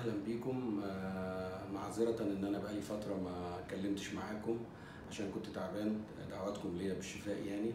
اهلا بيكم آه، معذره ان انا بقالي فتره ما اتكلمتش معاكم عشان كنت تعبان دعواتكم ليا بالشفاء يعني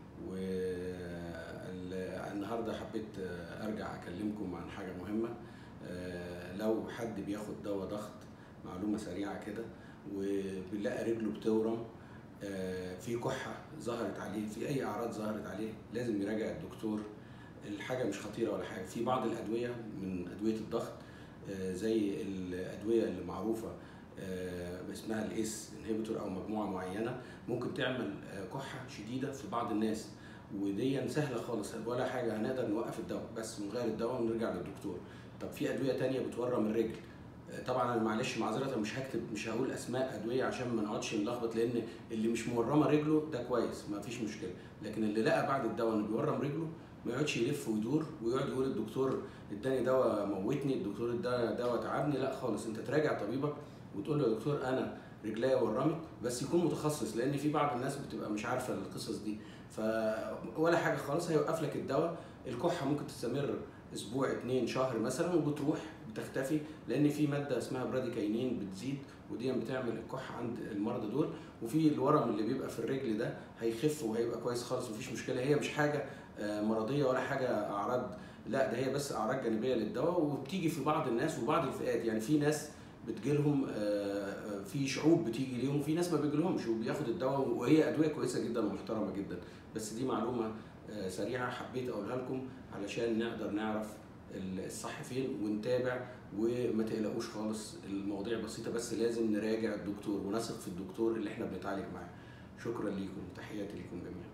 والنهارده حبيت آه، ارجع اكلمكم عن حاجه مهمه آه، لو حد بياخد دواء ضغط معلومه سريعه كده وبنلاقي رجله بتورم آه، في كحه ظهرت عليه في اي اعراض ظهرت عليه لازم يراجع الدكتور الحاجه مش خطيره ولا حاجه في بعض الادويه من ادويه الضغط آه، زي الادويه اللي معروفه آه، اسمها الاس انهبيتور او مجموعه معينه ممكن تعمل آه، كحه شديده في بعض الناس ودي سهله خالص ولا حاجه هنقدر نوقف الدواء بس نغير الدواء ونرجع للدكتور طب في ادويه تانية بتورم الرجل آه، طبعا انا معلش معذره مش هكتب مش هقول اسماء ادويه عشان ما نقعدش نلخبط لان اللي مش مورمه رجله ده كويس ما فيش مشكله لكن اللي لقى بعد الدواء انه بيورم رجله ما يقعدش يلف ويدور ويقعد يقول الدكتور اداني دواء موتني الدكتور اداني دواء تعبني لا خالص انت تراجع طبيبك وتقول له يا دكتور انا رجليا ورمت بس يكون متخصص لان في بعض الناس بتبقى مش عارفه القصص دي ف ولا حاجه خالص هيوقف لك الدواء الكحه ممكن تستمر اسبوع اتنين شهر مثلا وبتروح بتختفي لان في ماده اسمها براديكاينين بتزيد ودي بتعمل الكحه عند المرضى دول وفي الورم اللي بيبقى في الرجل ده هيخف وهيبقى كويس خالص مفيش مشكله هي مش حاجه آه، مرضيه ولا حاجه اعراض لا ده هي بس اعراض جانبيه للدواء وبتيجي في بعض الناس وبعض الفئات يعني في ناس بتجيلهم آه، آه، في شعوب بتيجي ليهم وفي ناس ما بيجيلهمش وبياخد الدواء وهي ادويه كويسه جدا ومحترمه جدا بس دي معلومه آه، سريعه حبيت اقولها لكم علشان نقدر نعرف الصح فين ونتابع وما تقلقوش خالص المواضيع بسيطه بس لازم نراجع الدكتور ونثق في الدكتور اللي احنا بنتعالج معاه شكرا ليكم تحياتي ليكم جميعا